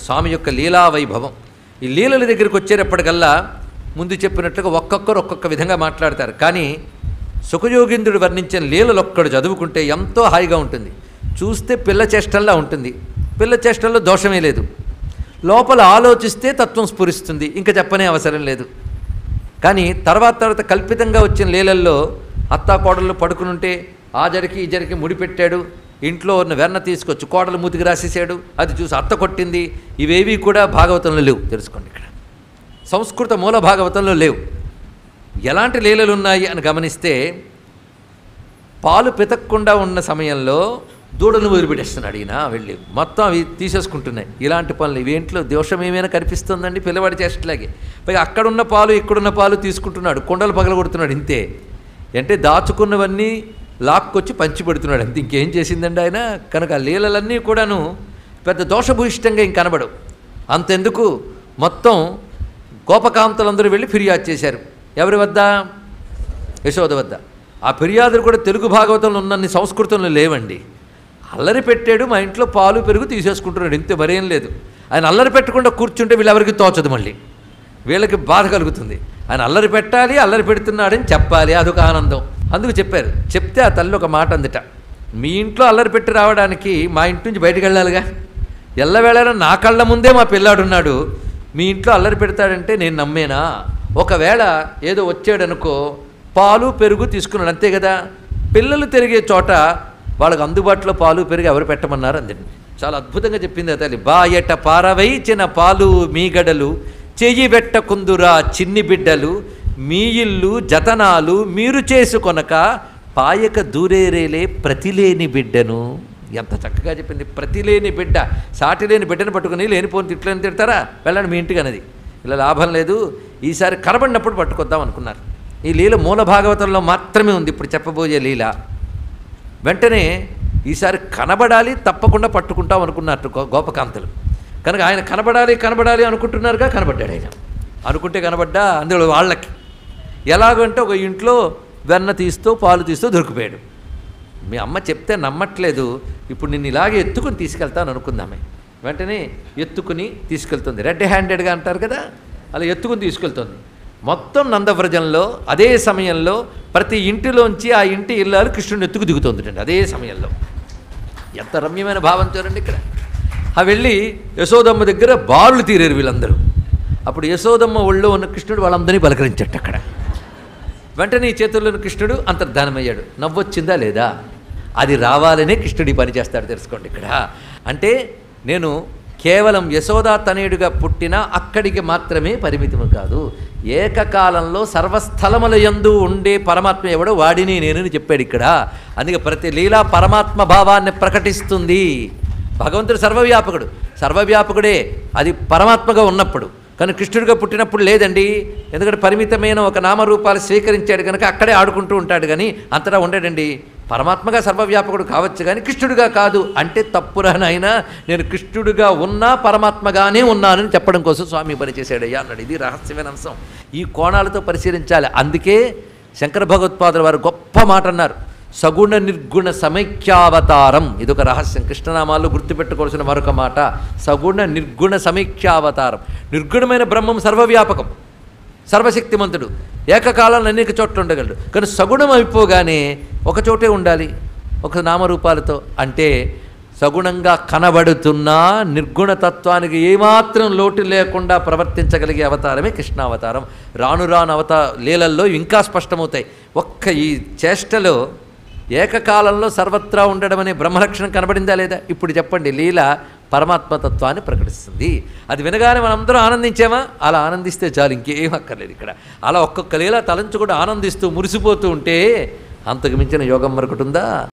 స్వామి యొక్క లీలా వైభవం ఈ లీలల దగ్గరికి వచ్చేటప్పటికల్లా ముందు చెప్పినట్లుగా ఒక్కొక్కరు ఒక్కొక్క విధంగా మాట్లాడతారు కానీ సుఖయోగేంద్రుడు వర్ణించిన లీలలు ఒక్కడు చదువుకుంటే ఎంతో హాయిగా ఉంటుంది చూస్తే పిల్ల చేష్టల్లా ఉంటుంది పిల్ల చేష్టల్లో దోషమే లేదు లోపల ఆలోచిస్తే తత్వం స్ఫురిస్తుంది ఇంకా చెప్పనే అవసరం లేదు కానీ తర్వాత తర్వాత కల్పితంగా వచ్చిన లీలల్లో అత్తా కోడళ్ళు పడుకునుంటే ఆ జరికి ఈ జరికి ముడిపెట్టాడు ఇంట్లో ఉన్న వెన్న తీసుకొచ్చి కోడలు మూతికి రాసేసాడు అది చూసి అత్త కొట్టింది ఇవేవి కూడా భాగవతంలో లేవు తెలుసుకోండి ఇక్కడ సంస్కృత మూల భాగవతంలో లేవు ఎలాంటి లీలలు ఉన్నాయి అని గమనిస్తే పాలు పితక్కుండా ఉన్న సమయంలో దూడను వదిలిపెట్టేస్తున్నాడు ఈయన వెళ్ళి మొత్తం అవి తీసేసుకుంటున్నాయి ఇలాంటి పనులు ఇవేంట్లో దోషం ఏమైనా కనిపిస్తుందండి పిల్లవాడి చేష్టలాగే పైగా అక్కడున్న పాలు ఇక్కడున్న పాలు తీసుకుంటున్నాడు కొండలు పగలగొడుతున్నాడు ఇంతే అంటే దాచుకున్నవన్నీ లాక్కొచ్చి పంచి పెడుతున్నాడు అంతే ఇంకేం చేసిందండి ఆయన కనుక ఆ లీలలన్నీ కూడాను పెద్ద దోషభూయిష్టంగా ఇంక కనబడవు అంతెందుకు మొత్తం గోపకాంతలందరూ వెళ్ళి ఫిర్యాదు చేశారు ఎవరి వద్ద యశోద వద్ద ఆ ఫిర్యాదులు కూడా తెలుగు భాగవతంలో ఉన్నన్ని సంస్కృతంలో లేవండి అల్లరి పెట్టాడు మా ఇంట్లో పాలు పెరుగు తీసేసుకుంటున్నాడు ఇంతే మరేం లేదు ఆయన అల్లరి పెట్టకుండా కూర్చుంటే వీళ్ళెవరికి తోచదు మళ్ళీ వీళ్ళకి బాధ కలుగుతుంది ఆయన అల్లరి పెట్టాలి అల్లరి పెడుతున్నాడని చెప్పాలి అదొక ఆనందం అందుకు చెప్పారు చెప్తే ఆ తల్లి ఒక మాట అందుట మీ ఇంట్లో అల్లరి పెట్టి రావడానికి మా ఇంటి నుంచి బయటకు వెళ్ళాలిగా ఎల్లవేళలా నా కళ్ళ ముందే మా పిల్లాడున్నాడు మీ ఇంట్లో అల్లరి పెడతాడంటే నేను నమ్మేనా ఒకవేళ ఏదో వచ్చాడనుకో పాలు పెరుగు తీసుకున్నాడు అంతే కదా పిల్లలు తిరిగే చోట వాళ్ళకి అందుబాటులో పాలు పెరుగు ఎవరు పెట్టమన్నారు అందండి చాలా అద్భుతంగా చెప్పింది ఆ తల్లి బాయట పారవైచిన పాలు మీగడలు చెయ్యి పెట్టకుందురా చిన్ని బిడ్డలు మీ ఇల్లు జతనాలు మీరు చేసుకొనక పాయక దూరేరేలే ప్రతిలేని బిడ్డను ఎంత చక్కగా చెప్పింది ప్రతిలేని బిడ్డ సాటి లేని బిడ్డను పట్టుకుని లేనిపోని తిట్లని తిడతారా వెళ్ళండి మీ ఇంటికి అన్నది ఇలా లాభం లేదు ఈసారి కనబడినప్పుడు పట్టుకొద్దాం అనుకున్నారు ఈ లీల మూల భాగవతంలో మాత్రమే ఉంది ఇప్పుడు చెప్పబోయే లీల వెంటనే ఈసారి కనబడాలి తప్పకుండా పట్టుకుంటాం అనుకున్నట్టు గో- గోపకాంతలు కనుక ఆయన కనబడాలి కనబడాలి అనుకుంటున్నారుగా కనబడ్డాడు ఆయన అనుకుంటే కనబడ్డా అందులో వాళ్ళకి ఎలాగంటే ఒక ఇంట్లో వెన్న తీస్తూ పాలు తీస్తూ దొరికిపోయాడు మీ అమ్మ చెప్తే నమ్మట్లేదు ఇప్పుడు నిన్ను ఇలాగే ఎత్తుకుని తీసుకెళ్తాను అనుకుందామే వెంటనే ఎత్తుకుని తీసుకెళ్తుంది రెడ్ హ్యాండెడ్గా అంటారు కదా అలా ఎత్తుకుని తీసుకెళ్తుంది మొత్తం నందవ్రజంలో అదే సమయంలో ప్రతి ఇంటిలోంచి ఆ ఇంటి ఇల్లాలు కృష్ణుని ఎత్తుకు దిగుతుంది అదే సమయంలో ఎంత రమ్యమైన భావం చూడండి ఇక్కడ ఆ వెళ్ళి యశోదమ్మ దగ్గర బారులు తీరారు వీళ్ళందరూ అప్పుడు యశోదమ్మ ఒళ్ళో ఉన్న కృష్ణుడు వాళ్ళందరినీ పలకరించట్టు అక్కడ వెంటనే ఈ చేతుల్లోని కృష్ణుడు అంతర్ధానమయ్యాడు నవ్వొచ్చిందా లేదా అది రావాలనే కృష్ణుడు ఈ పని చేస్తాడు తెలుసుకోండి ఇక్కడ అంటే నేను కేవలం యశోదా తనయుడిగా పుట్టిన అక్కడికి మాత్రమే పరిమితము కాదు ఏకకాలంలో సర్వస్థలముల యందు ఉండే పరమాత్మ ఎవడో వాడిని నేనని చెప్పాడు ఇక్కడ అందుకే ప్రతి లీలా పరమాత్మ భావాన్ని ప్రకటిస్తుంది భగవంతుడు సర్వవ్యాపకుడు సర్వవ్యాపకుడే అది పరమాత్మగా ఉన్నప్పుడు కానీ కృష్ణుడిగా పుట్టినప్పుడు లేదండి ఎందుకంటే పరిమితమైన ఒక నామరూపాలు స్వీకరించాడు కనుక అక్కడే ఆడుకుంటూ ఉంటాడు కానీ అంతటా ఉండడండి పరమాత్మగా సర్వవ్యాపకుడు కావచ్చు కానీ కృష్ణుడిగా కాదు అంటే తప్పురానైనా నేను కృష్ణుడిగా ఉన్నా పరమాత్మగానే ఉన్నానని చెప్పడం కోసం స్వామి పనిచేశాడయ్యా అన్నాడు ఇది రహస్యమైన అంశం ఈ కోణాలతో పరిశీలించాలి అందుకే శంకర భగవత్పాదుల వారు గొప్ప మాట అన్నారు సగుణ నిర్గుణ సమైక్యావతారం ఇదొక రహస్యం కృష్ణనామాల్లో గుర్తుపెట్టుకోవాల్సిన మరొక మాట సగుణ నిర్గుణ సమైక్యావతారం నిర్గుణమైన బ్రహ్మం సర్వవ్యాపకం సర్వశక్తిమంతుడు ఏకకాలంలో అనేక చోట్ల ఉండగలడు కానీ సగుణం అయిపోగానే ఒక చోటే ఉండాలి ఒక నామరూపాలతో అంటే సగుణంగా కనబడుతున్నా నిర్గుణ తత్వానికి ఏమాత్రం లోటు లేకుండా ప్రవర్తించగలిగే అవతారమే కృష్ణావతారం రాను రాను అవతార లీలల్లో ఇంకా స్పష్టమవుతాయి ఒక్క ఈ చేష్టలో ఏకకాలంలో సర్వత్రా ఉండడం అనే బ్రహ్మలక్షణం కనబడిందా లేదా ఇప్పుడు చెప్పండి లీల పరమాత్మతత్వాన్ని ప్రకటిస్తుంది అది వినగానే మనందరం ఆనందించామా అలా ఆనందిస్తే చాలు ఇంకేం అక్కర్లేదు ఇక్కడ అలా ఒక్కొక్క లీల తలంచు కూడా ఆనందిస్తూ మురిసిపోతూ ఉంటే అంతకు మించిన యోగం మరొకటి ఉందా